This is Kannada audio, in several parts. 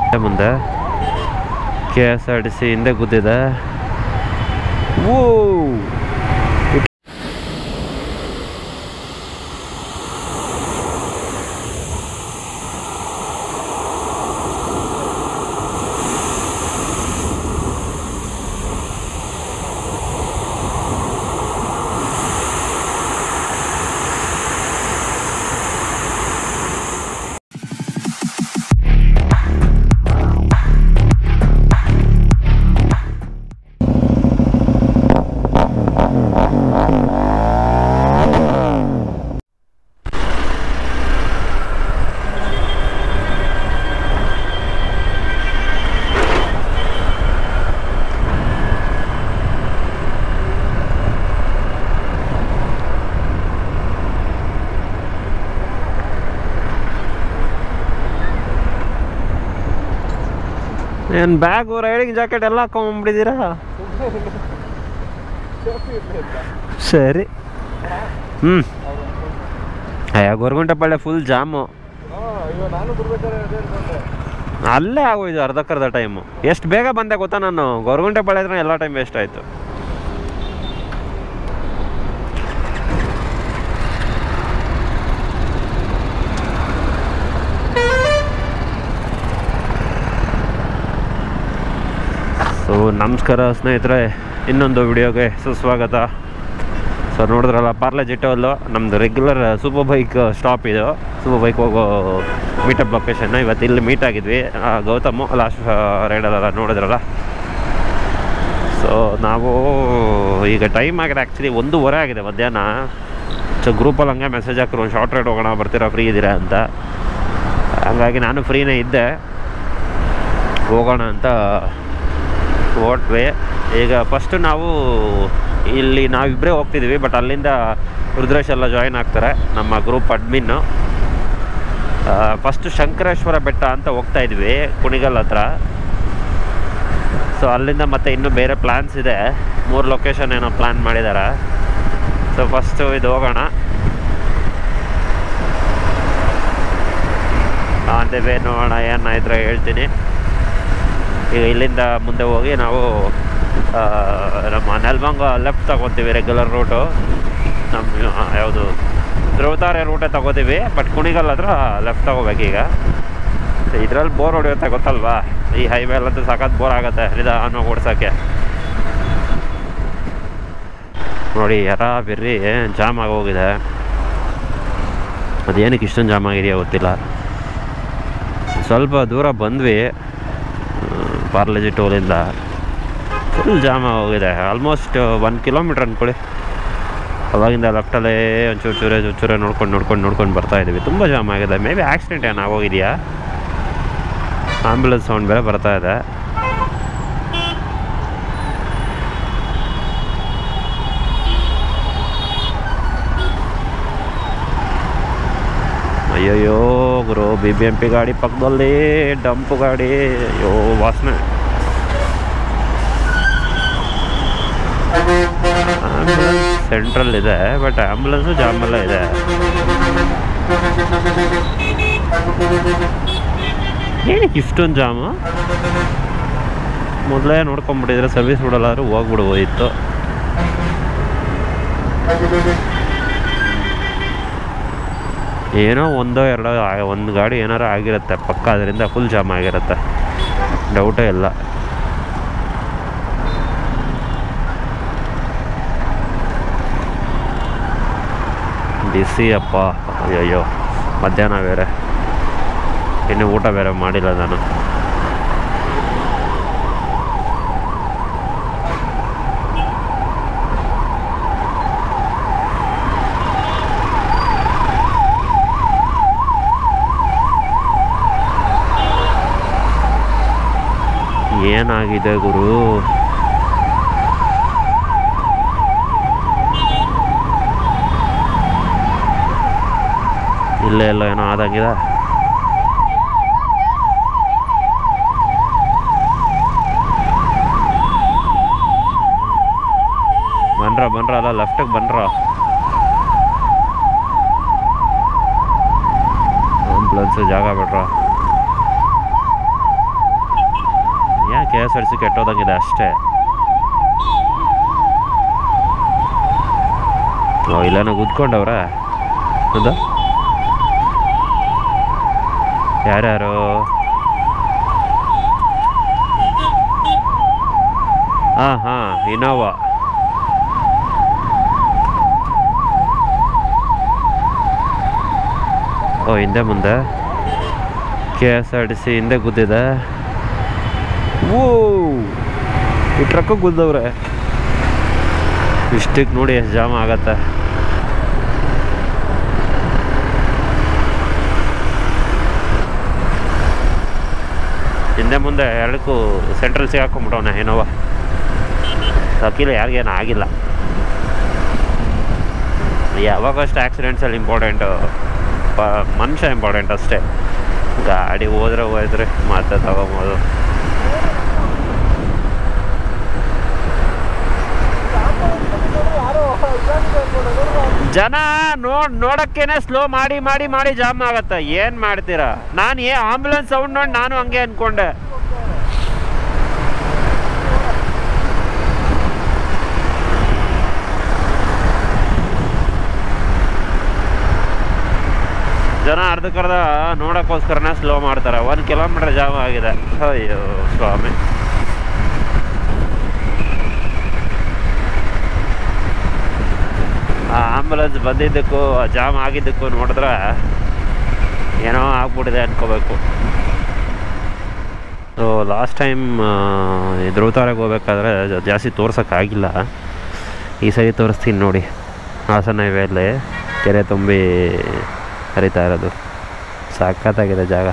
ಮುಂದೆ K S R T C ಹಿಂದೆ ಕೂತಿದೆ ಓ ಏನು ಬ್ಯಾಗು ರೈಡಿಂಗ್ ಜಾಕೆಟ್ ಎಲ್ಲ ಹಾಕೊಂಡ್ಬಿಟ್ಟಿದ್ದೀರಾ ಸರಿ ಹ್ಞೂ ಅಯ್ಯ ಗೊರಗುಂಟೆಪಾಳ್ಯ ಫುಲ್ ಜಾಮು ನಾನು ಬರ್ಬೇಕಾದ್ರೆ ಅದೇ ಅನ್ಕೊಂಡೆ ಅಲ್ಲೇ ಆಗೋಯ್ತು ಅರ್ಧಕ್ಕರ್ಧ ಟೈಮು ಎಷ್ಟು ಬೇಗ ಬಂದೆ ಗೊತ್ತಾ ನಾನು ಗೊರಗುಂಟೆಪಾಳ್ಯ ಹತ್ರ ಎಲ್ಲ ಟೈಮ್ ವೇಸ್ಟ್ ಆಯಿತು ಸೊ ನಮಸ್ಕಾರ ಸ್ನೇಹಿತರೆ ಇನ್ನೊಂದು ವಿಡಿಯೋಗೆ ಸುಸ್ವಾಗತ ಸೊ ನೋಡಿದ್ರಲ್ಲ ಪಾರ್ಲೆ ಜಿಟ್ಟವಲ್ಲು ನಮ್ಮದು ರೆಗ್ಯುಲರ್ ಸೂಪರ್ ಬೈಕ್ ಸ್ಟಾಪ್ ಇದು ಸೂಪರ್ ಬೈಕ್ ಹೋಗೋ ಮೀಟಪ್ ಲೊಕೇಶನ್ ಇವತ್ತು ಇಲ್ಲಿ ಮೀಟ್ ಆಗಿದ್ವಿ ಆ, ಗೌತಮ್ ಲಾಸ್ಟ್ ರೈಡಲ್ಲ ನೋಡಿದ್ರಲ್ಲ ಸೊ ನಾವು ಈಗ ಟೈಮ್ ಆಗಿದೆ ಆ್ಯಕ್ಚುಲಿ ಒಂದೂವರೆ ಆಗಿದೆ ಮಧ್ಯಾಹ್ನ ಸೊ ಗ್ರೂಪಲ್ಲಿ ಹಂಗೆ ಮೆಸೇಜ್ ಹಾಕಿರು ಒಂದು ಶಾರ್ಟ್ ರೈಡ್ ಹೋಗೋಣ ಬರ್ತೀರಾ ಫ್ರೀ ಇದ್ದೀರಾ ಅಂತ ಹಂಗಾಗಿ ನಾನು ಫ್ರೀನೇ ಇದ್ದೆ ಹೋಗೋಣ ಅಂತ ಹೊರಟ್ವಿ ಈಗ ಫಸ್ಟ್ ನಾವು ಇಲ್ಲಿ ನಾವಿಬ್ಬರೇ ಹೋಗ್ತಿದ್ವಿ ಬಟ್ ಅಲ್ಲಿಂದ ರುದ್ರೇಶ್ ಎಲ್ಲ ಜಾಯಿನ್ ಆಗ್ತಾರೆ ನಮ್ಮ ಗ್ರೂಪ್ ಅಡ್ಮಿನ್ನು ಫಸ್ಟ್ ಶಂಕರೇಶ್ವರ ಬೆಟ್ಟ ಅಂತ ಹೋಗ್ತಾ ಇದ್ವಿ ಕುಣಿಗಲ್ ಹತ್ರ ಸೊ ಅಲ್ಲಿಂದ ಮತ್ತೆ ಇನ್ನೂ ಬೇರೆ ಪ್ಲ್ಯಾನ್ಸ್ ಇದೆ ಮೂರು ಲೊಕೇಶನ್ ಏನೋ ಪ್ಲ್ಯಾನ್ ಮಾಡಿದ್ದಾರೆ ಸೊ ಫಸ್ಟು ಇದು ಹೋಗೋಣ ಅಂದೇವೆ ನೋಡೋಣ ಏನಾಯ್ತು ಹೇಳ್ತೀನಿ ಈಗ ಇಲ್ಲಿಂದ ಮುಂದೆ ಹೋಗಿ ನಾವು ಆ, ನಮ್ಮ ನೆಲಮಂಗ ಲೆಫ್ಟ್ ತಗೊತೀವಿ ರೆಗ್ಯುಲರ್ ರೂಟು ನಮ್ಮ ಯಾವುದು ಧ್ರುವತಾರೆ ರೂಟೇ ತಗೋತೀವಿ ಬಟ್ ಕುಣಿಗಲ್ ಹತ್ರ ಲೆಫ್ಟ್ ತಗೋಬೇಕೀಗ ಇದರಲ್ಲಿ ಬೋರ್ ಹೊಡೆಯುತ್ತೆ ಗೊತ್ತಲ್ವಾ ಈ ಹೈವೇಲಂತೂ ಸಖತ್ ಬೋರ್ ಆಗುತ್ತೆ ನಿಧಾನ ಓಡ್ಸೋಕ್ಕೆ ನೋಡಿ ಯಾರ ಬಿರ್ರಿ ಜಾಮ್ ಆಗೋಗಿದೆ ಅದೇನಕ್ಕೆ ಇಷ್ಟೊಂದು ಜಾಮ್ ಆಗಿದೆಯಾ ಗೊತ್ತಿಲ್ಲ ಸ್ವಲ್ಪ ದೂರ ಬಂದ್ವಿ ಪಾರ್ಲೇಜಿ ಟೋಲಿಂದ ಫುಲ್ ಜಾಮ್ ಆಗೋಗಿದೆ ಆಲ್ಮೋಸ್ಟ್ ಒನ್ ಕಿಲೋಮೀಟ್ರ್ ಅಂದ್ಕೊಳ್ಳಿ ಅವಾಗಿಂದ ಲೆಫ್ಟಲ್ಲೇ ಒಂಚೂರು ಚೂರೇ ಚೂರೇ ನೋಡ್ಕೊಂಡು ನೋಡ್ಕೊಂಡು ನೋಡ್ಕೊಂಡು ಬರ್ತಾ ಇದ್ದೀವಿ ತುಂಬ ಜಾಮ್ ಆಗಿದೆ ಮೇ ಬಿ ಆಕ್ಸಿಡೆಂಟ್ ಏನು ಆಗೋಗಿದೆಯಾ ಆಂಬ್ಯುಲೆನ್ಸ್ ಸೌಂಡ್ ಬೇರೆ ಬರ್ತಾ ಇದೆ ಅಯ್ಯಯ್ಯೋ ಗುರು ಬಿ ಬಿ ಎಂ ಪಿ ಗಾಡಿ ಪಕ್ಕದಲ್ಲಿ ಡಂಪ್ ಗಾಡಿ ಅಯ್ಯೋ ವಾಸನೆ ಆಂಬ್ಯುಲೆನ್ಸ್ ಸೆಂಟ್ರಲ್ ಇದೆ ಬಟ್ ಆಂಬ್ಯುಲೆನ್ಸು ಜಾಮೆಲ್ಲ ಇದೆ ಏನಕ್ಕೆ ಇಷ್ಟೊಂದು ಜಾಮು ಮೊದಲೇ ನೋಡ್ಕೊಂಬಿಟ್ಟಿದ್ರೆ ಸರ್ವಿಸ್ ಬಿಡೋಲ್ಲಾದ್ರೂ ಹೋಗ್ಬಿಡ್ಬೋದಿತ್ತು ಏನೋ ಒಂದೋ ಎರಡೋ ಆ- ಒಂದು ಗಾಡಿ ಏನಾರು ಆಗಿರುತ್ತೆ ಪಕ್ಕ ಅದರಿಂದ ಫುಲ್ ಜಾಮ್ ಆಗಿರುತ್ತೆ ಡೌಟೇ ಇಲ್ಲ ಬಿಸಿ ಅಪ್ಪ ಅಯ್ಯಯ್ಯೋ ಮಧ್ಯಾಹ್ನ ಬೇರೆ ಇನ್ನು ಊಟ ಬೇರೆ ಮಾಡಿಲ್ಲ ನಾನು ಏನಾಗಿದೆ ಗುರು ಇಲ್ಲೇ ಎಲ್ಲ ಏನೋ ಆದಂಗಿದೆ ಬನ್ರ ಬನ್ರ ಅಲ್ಲ ಲೆಫ್ಟಿಗೆ ಬನ್ರ ಆಂಬುಲೆನ್ಸ್ ಜಾಗ ಬಿಡ್ರ yeah K S R C ಕೆಟ್ಟೋದಂಗಿದೆ ಅಷ್ಟೇ ಓ ಇಲ್ಲೇನೋ ಗುದ್ಕೊಂಡವ್ರ ಹೌದಾ ಯಾರ್ಯಾರು ಹಾಂ ಹಾಂ ಇನೋವಾ ಓ ಹಿಂದೆ ಮುಂದೆ K S R T C ಹಿಂದೆ ಗುದ್ದಿದೆ ಓ ಈ ಟ್ರಕ್ಕು ಗುದ್ದವ್ರೆ ಇಷ್ಟಕ್ಕೆ ನೋಡಿ ಎಷ್ಟು ಜಾಮ್ ಆಗತ್ತೆ ಹಿಂದೆ ಮುಂದೆ ಎರಡಕ್ಕೂ ಸೆಂಟ್ರಲ್ ಸಿಗಾಕೊಂಬಿಟ್ಟವನೆ ಏನೋವ ಅಕ್ಕಿಲ್ಲ ಯಾರಿಗೇನು ಆಗಿಲ್ಲ ಯಾವಾಗಷ್ಟು ಆಕ್ಸಿಡೆಂಟ್ಸಲ್ಲಿ ಇಂಪಾರ್ಟೆಂಟು ಮನುಷ್ಯ ಇಂಪಾರ್ಟೆಂಟ್ ಅಷ್ಟೇ ಗಾಡಿ ಹೋದ್ರೆ ಹೋದ್ರೆ ಮತ್ತೆ ತಗೊಂಬೋದು ಯಾರೋ ಇದಾಗಿದೆ ಅನ್ಕೊಂಡು ಜನ ನೋಡ್ ನೋಡಕ್ಕೇನೆ ಸ್ಲೋ ಮಾಡಿ ಮಾಡಿ ಮಾಡಿ ಜಾಮ್ ಆಗತ್ತೆ ಏನು ಮಾಡ್ತೀರಾ ನಾನು ಏ ಆಂಬುಲೆನ್ಸ್ ಸೌಂಡ್ ನೋಡಿ ನಾನು ಹಂಗೆ ಅನ್ಕೊಂಡೆ ಜನ ಅರ್ಧಕ್ಕರ್ಧ ನೋಡೋಕ್ಕೋಸ್ಕರನೇ ಸ್ಲೋ ಮಾಡ್ತಾರೆ ಒಂದು ಕಿಲೋಮೀಟರ್ ಜಾಮ್ ಆಗಿದೆ ಅಯ್ಯೋ ಸ್ವಾಮಿ ಆ ಆಂಬುಲೆನ್ಸ್ ಬಂದಿದ್ದಕ್ಕೂ ಆ ಜಾಮ್ ಆಗಿದ್ದಕ್ಕೂ ನೋಡಿದ್ರೆ ಏನೋ ಆಗ್ಬಿಟ್ಟಿದೆ ಅನ್ಕೋಬೇಕು ಸೊ ಲಾಸ್ಟ್ ಟೈಮ್ ಧ್ರುವತಾರೆಗೆ ಹೋಗ್ಬೇಕಾದ್ರೆ ಜ- ಜಾಸ್ತಿ ತೋರ್ಸೋಕ್ಕಾಗಿಲ್ಲ ಈ ಸರಿ ತೋರಿಸ್ತೀನಿ ನೋಡಿ ಹಾಸನ ಹೈವೇಲಿ ಕೆರೆ ತುಂಬಿ ಹರಿತಾ ಇರೋದು ಸಖತ್ತಾಗಿದೆ ಜಾಗ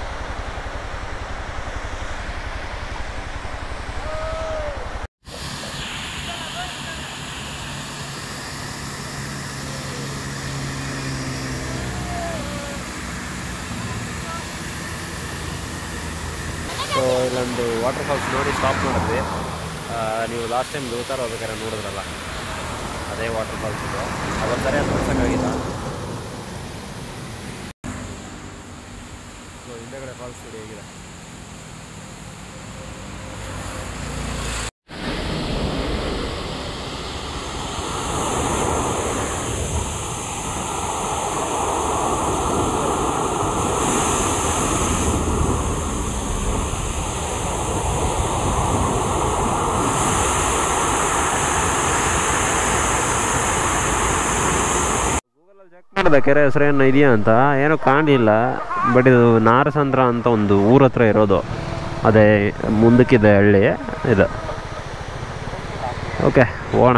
ಸೊ ಇಲ್ಲೊಂದು ವಾಟರ್ ಫಾಲ್ಸ್ ನೋಡಿ ಸ್ಟಾಪ್ ಮಾಡಿದ್ವಿ ಆ, ನೀವು ಲಾಸ್ಟ್ ಟೈಮ್ ಧೃವತಾರ ಹೋಗ್ಬೇಕಾದ್ರೆ ನೋಡಿದ್ರಲ್ಲ ಅದೇ ವಾಟರ್ ಫಾಲ್ಸ್ ಇದು ಅವತ್ತು ಸರಿಯಾಗಿ ತೋರ್ಸೋಕ್ಕಾಗಿಲ್ಲ ಸೊ ಹಿಂದೆಗಡೆ ಫಾಲ್ಸ್ ನೋಡಿ ಹೇಗಿದೆ ಮಾಡಿದೆ ಕೆರೆ ಹೆಸರೇನು ಇದೆಯಾ ಅಂತ ಏನೋ ಕಾಣಲಿಲ್ಲ ಬಟ್ ಇದು ನಾರಸಂದ್ರ ಅಂತ ಒಂದು ಊರ ಹತ್ರ ಇರೋದು ಅದೇ ಮುಂದಕ್ಕಿದೆ ಹಳ್ಳಿ ಇದು ಓಕೆ ಹೋಗೋಣ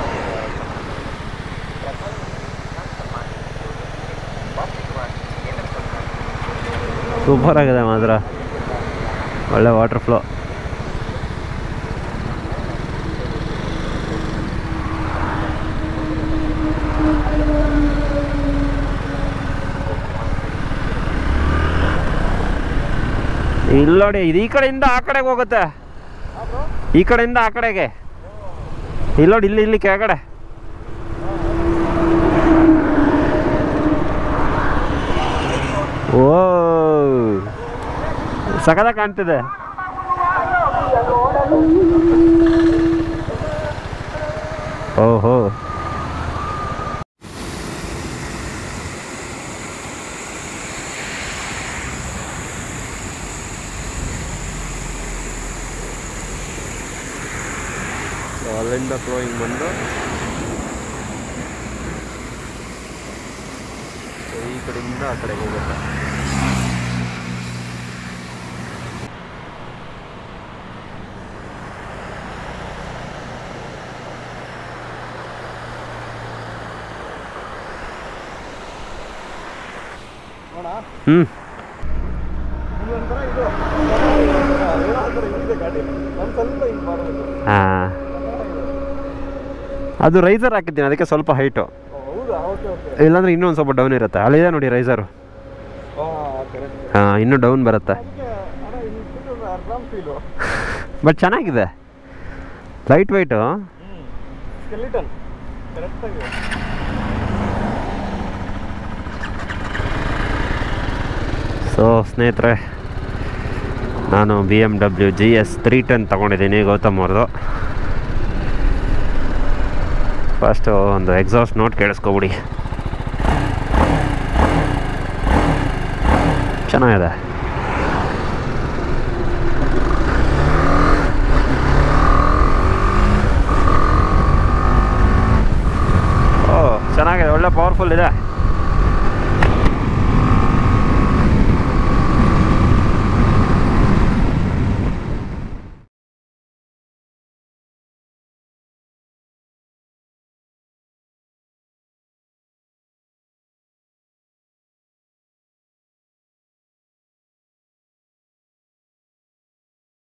ಸೂಪರ್ ಆಗಿದೆ ಮಾತ್ರ ಒಳ್ಳೆ ವಾಟರ್ ಫ್ಲೋ ಇಲ್ಲಿ ನೋಡಿ ಇದು ಈ ಕಡೆಯಿಂದ ಆ ಕಡೆಗೆ ಹೋಗುತ್ತೆ ಈ ಕಡೆಯಿಂದ ಆ ಕಡೆಗೆ ಇಲ್ಲಿ ನೋಡಿ ಇಲ್ಲಿ ಇಲ್ಲಿ ಕೆಳಗಡೆ ಓ ಸಕದ ಕಾಣ್ತಿದೆ ಓಹೋ ಸೊ ಅಲ್ಲಿಂದ ಫ್ಲೋಯಿಂಗ್ ಬಂದು ಸೊ ಈ ಕಡೆಯಿಂದ ಆ ಕಡೆಗೆ ಹೋಗುತ್ತೆ ನೋಡ ಹ್ಞೂ ಇದು ಒಂಥರ ಇದು ಏನೋ ಒಂಥರ ಇದಿದೆ ಗಾಡಿ ಒಂದು ಸ್ವಲ್ಪ ಹಿಂಗೆ ಬರಬೇಕು ಹಾಂ ಅದು ರೈಸರ್ ಹಾಕಿದ್ದೀನಿ ಅದಕ್ಕೆ ಸ್ವಲ್ಪ ಹೈಟು ಹೌದಾ ಓಕೆ ಓಕೆ ಇಲ್ಲಾಂದ್ರೆ ಇನ್ನೊಂದು ಸ್ವಲ್ಪ ಡೌನ್ ಇರುತ್ತೆ ಅಲ್ಲಿದೆ ನೋಡಿ ರೈಸರು ಹಾಂ ಕರೆಕ್ಟ್ ಹಾಂ ಇನ್ನೂ ಡೌನ್ ಬರುತ್ತೆ ಅದಕ್ಕೆ ಅಣ್ಣ ಇಲ್ಲಿ ಬಿಟ್ಟು ಆರಾಮ್ ಫೀಲು ಬಟ್ ಚೆನ್ನಾಗಿದೆ ಲೈಟ್ ವೆಯ್ಟು ಹ್ಞೂ ಸ್ಕೆಲಿಟನ್ ಕರೆಕ್ಟಾಗಿದೆ ಸೊ ಸ್ನೇಹಿತರೆ ನಾನು B M W G S three ten ತೊಗೊಂಡಿದ್ದೀನಿ ಗೌತಮ್ ಅವ್ರದ್ದು ಫಸ್ಟು ಒಂದು ಎಕ್ಸಾಸ್ಟ್ ನೋಟ್ ಕೇಳಿಸ್ಕೊಬಿಡಿ ಚೆನ್ನಾಗಿದೆ ಓ ಚೆನ್ನಾಗಿದೆ ಒಳ್ಳೆ ಪವರ್ಫುಲ್ ಇದೆ